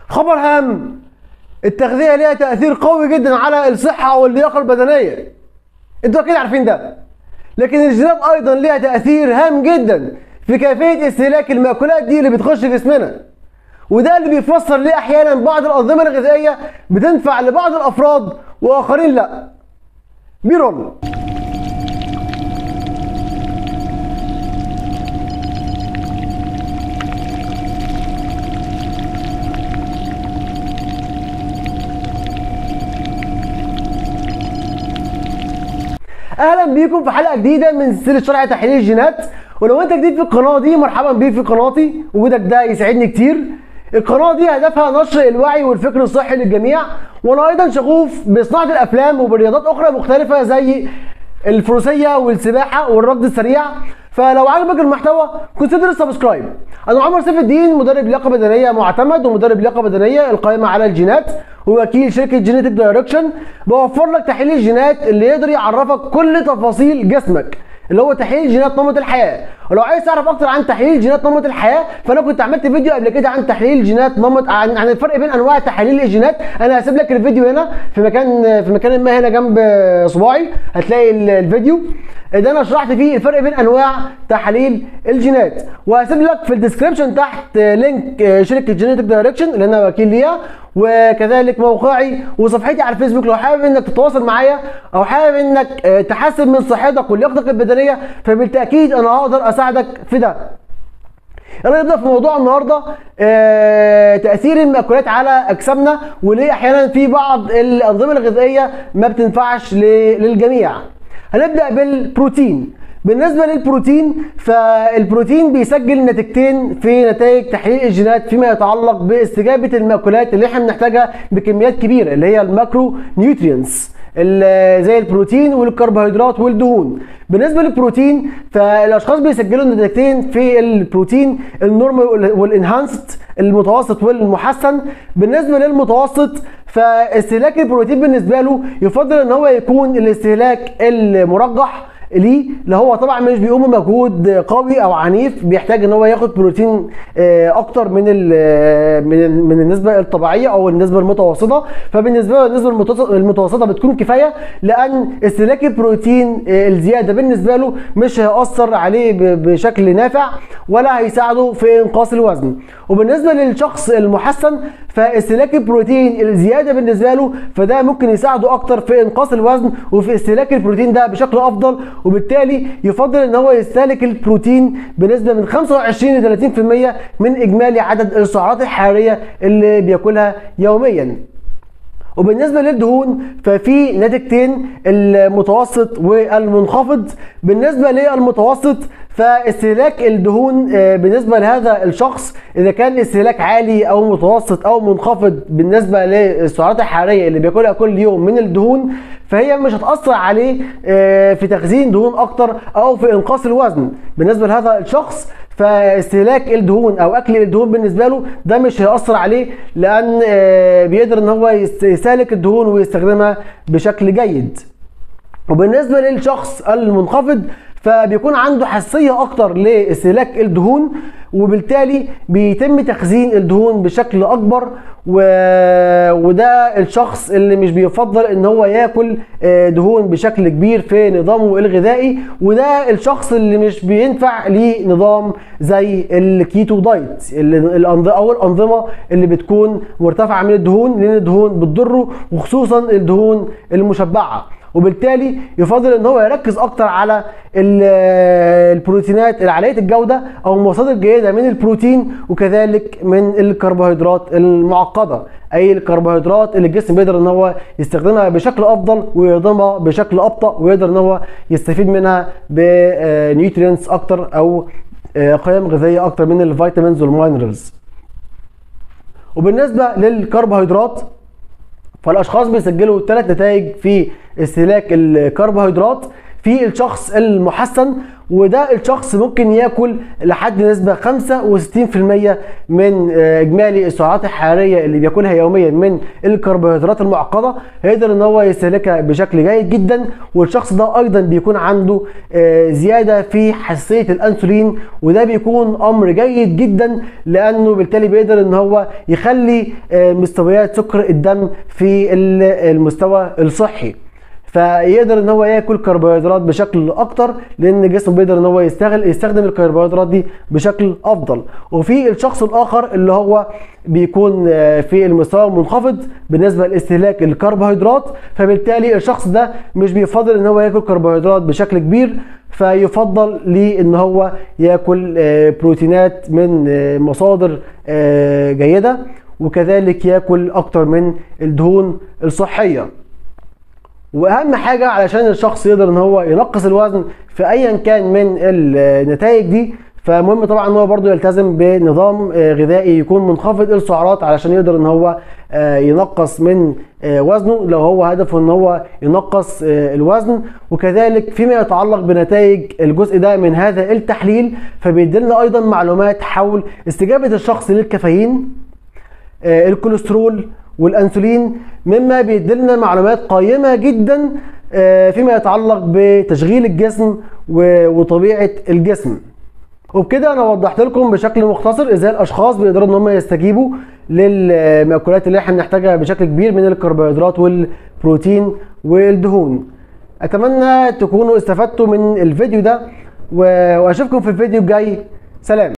خبر هام التغذيه ليها تاثير قوي جدا على الصحه واللياقه البدنيه انتوا اكيد عارفين ده لكن الجينات ايضا ليها تاثير هام جدا في كيفيه استهلاك المأكولات دي اللي بتخش جسمنا وده اللي بيفسر ليه احيانا بعض الانظمه الغذائيه بتنفع لبعض الافراد واخرين لا بيرول اهلا بيكم في حلقه جديده من سلسله شرح تحليل الجينات ولو انت جديد في القناه دي مرحبا بيك في قناتي وجودك ده يسعدني كتير القناه دي هدفها نشر الوعي والفكر الصحي للجميع وانا ايضا شغوف بصناعه الافلام وبرياضات اخرى مختلفه زي الفروسيه والسباحه والركض السريع فلو عجبك المحتوى كونسيدر السبسكرايب انا عمر سيف الدين مدرب لياقه بدنيه معتمد ومدرب لياقه بدنيه القائمه على الجينات ووكيل شركه جينيتك دايركشن بوفر لك تحليل الجينات اللي يقدر يعرفك كل تفاصيل جسمك اللي هو تحليل جينات نمط الحياه ولو عايز تعرف اكتر عن تحليل جينات نمط الحياه فانا كنت عملت فيديو قبل كده عن تحليل جينات نمط عن, عن الفرق بين انواع تحاليل الجينات انا هسيب لك الفيديو هنا في مكان في مكان ما هنا جنب صباعي هتلاقي الفيديو ده انا شرحت فيه الفرق بين انواع تحاليل الجينات وهسيب لك في الديسكربشن تحت لينك شركه جينيتك دايركشن اللي انا وكيل ليها وكذلك موقعي وصفحتي على الفيسبوك لو حابب انك تتواصل معايا او حابب انك تحسن من صحتك ولياقتك البدنيه فبالتاكيد انا هقدر اساعدك في ده يلا نبدا في موضوع النهارده آه تاثير المأكولات على اجسامنا وليه احيانا في بعض الانظمه الغذائيه ما بتنفعش للجميع هنبدا بالبروتين بالنسبه للبروتين فالبروتين بيسجل نتيجتين في نتائج تحليل الجينات فيما يتعلق باستجابه المأكولات اللي احنا بنحتاجها بكميات كبيره اللي هي الماكرو نيوترينتس زي البروتين والكربوهيدرات والدهون بالنسبه للبروتين فالاشخاص بيسجلوا نتيجتين في البروتين النورمال والانهانسد المتوسط والمحسن بالنسبه للمتوسط فاستهلاك البروتين بالنسبه له يفضل ان هو يكون الاستهلاك المرجح ليه اللي هو طبعا مش بيقوم بمجهود قوي او عنيف بيحتاج ان هو ياخد بروتين اكتر من من من النسبه الطبيعيه او النسبه المتوسطه فبالنسبه له النسبه المتوسطه بتكون كفايه لان استهلاك البروتين الزياده بالنسبه له مش هياثر عليه بشكل نافع ولا هيساعده في انقاص الوزن وبالنسبه للشخص المحسن فاستهلاك البروتين الزياده بالنسبه له فده ممكن يساعده اكتر في انقاص الوزن وفي استهلاك البروتين ده بشكل افضل وبالتالي يفضل ان هو يستهلك البروتين بنسبه من 25 ل 30% من اجمالي عدد السعرات الحراريه اللي بياكلها يوميا وبالنسبه للدهون ففي نتيجتين المتوسط والمنخفض بالنسبه للمتوسط فاستهلاك الدهون بالنسبه لهذا الشخص اذا كان استهلاك عالي او متوسط او منخفض بالنسبه للسعرات الحراريه اللي بياكلها كل يوم من الدهون فهي مش هتاثر عليه في تخزين دهون اكتر او في انقاص الوزن بالنسبه لهذا الشخص فاستهلاك الدهون او اكل الدهون بالنسبه له ده مش هياثر عليه لان بيقدر ان هو يستهلك الدهون ويستخدمها بشكل جيد وبالنسبه للشخص المنخفض فبيكون عنده حساسيه اكتر لاستهلاك الدهون وبالتالي بيتم تخزين الدهون بشكل اكبر و... وده الشخص اللي مش بيفضل ان هو ياكل دهون بشكل كبير في نظامه الغذائي وده الشخص اللي مش بينفع ليه نظام زي الكيتو دايت اللي او الانظمه اللي بتكون مرتفعه من الدهون لان الدهون بتضره وخصوصا الدهون المشبعه وبالتالي يفضل ان هو يركز اكتر على البروتينات عاليه الجوده او مصادر جيده من البروتين وكذلك من الكربوهيدرات المعقده اي الكربوهيدرات اللي الجسم بيقدر ان هو يستخدمها بشكل افضل ويهضمها بشكل ابطا ويقدر ان هو يستفيد منها بنيوترينتس اكتر او قيم غذائيه اكتر من الفيتامينز والمينرالز وبالنسبه للكربوهيدرات فالاشخاص بيسجلوا ثلاث نتائج في استهلاك الكربوهيدرات في الشخص المحسن وده الشخص ممكن ياكل لحد نسبه 65% من اجمالي السعرات الحراريه اللي بياكلها يوميا من الكربوهيدرات المعقده هيقدر ان هو يستهلكها بشكل جيد جدا والشخص ده ايضا بيكون عنده زياده في حساسيه الانسولين وده بيكون امر جيد جدا لانه بالتالي بيقدر ان هو يخلي مستويات سكر الدم في المستوى الصحي فيقدر ان هو ياكل كربوهيدرات بشكل اكتر لان جسمه بيقدر ان هو يستغل يستخدم الكربوهيدرات دي بشكل افضل وفي الشخص الاخر اللي هو بيكون في المستوى منخفض بالنسبه لاستهلاك الكربوهيدرات فبالتالي الشخص ده مش بيفضل ان هو ياكل كربوهيدرات بشكل كبير فيفضل ليه ان هو ياكل بروتينات من مصادر جيده وكذلك ياكل اكتر من الدهون الصحيه واهم حاجه علشان الشخص يقدر ان هو ينقص الوزن في ايا كان من النتائج دي فمهم طبعا ان هو برضو يلتزم بنظام غذائي يكون منخفض السعرات علشان يقدر ان هو ينقص من وزنه لو هو هدفه ان هو ينقص الوزن وكذلك فيما يتعلق بنتائج الجزء ده من هذا التحليل فبيديلنا ايضا معلومات حول استجابه الشخص للكافيين الكوليسترول والانسولين مما بيديلنا معلومات قيمه جدا فيما يتعلق بتشغيل الجسم وطبيعه الجسم وبكده انا وضحت لكم بشكل مختصر ازاي الاشخاص بيقدروا ان هم يستجيبوا للمأكولات اللي احنا بنحتاجها بشكل كبير من الكربوهيدرات والبروتين والدهون اتمنى تكونوا استفدتوا من الفيديو ده واشوفكم في الفيديو الجاي سلام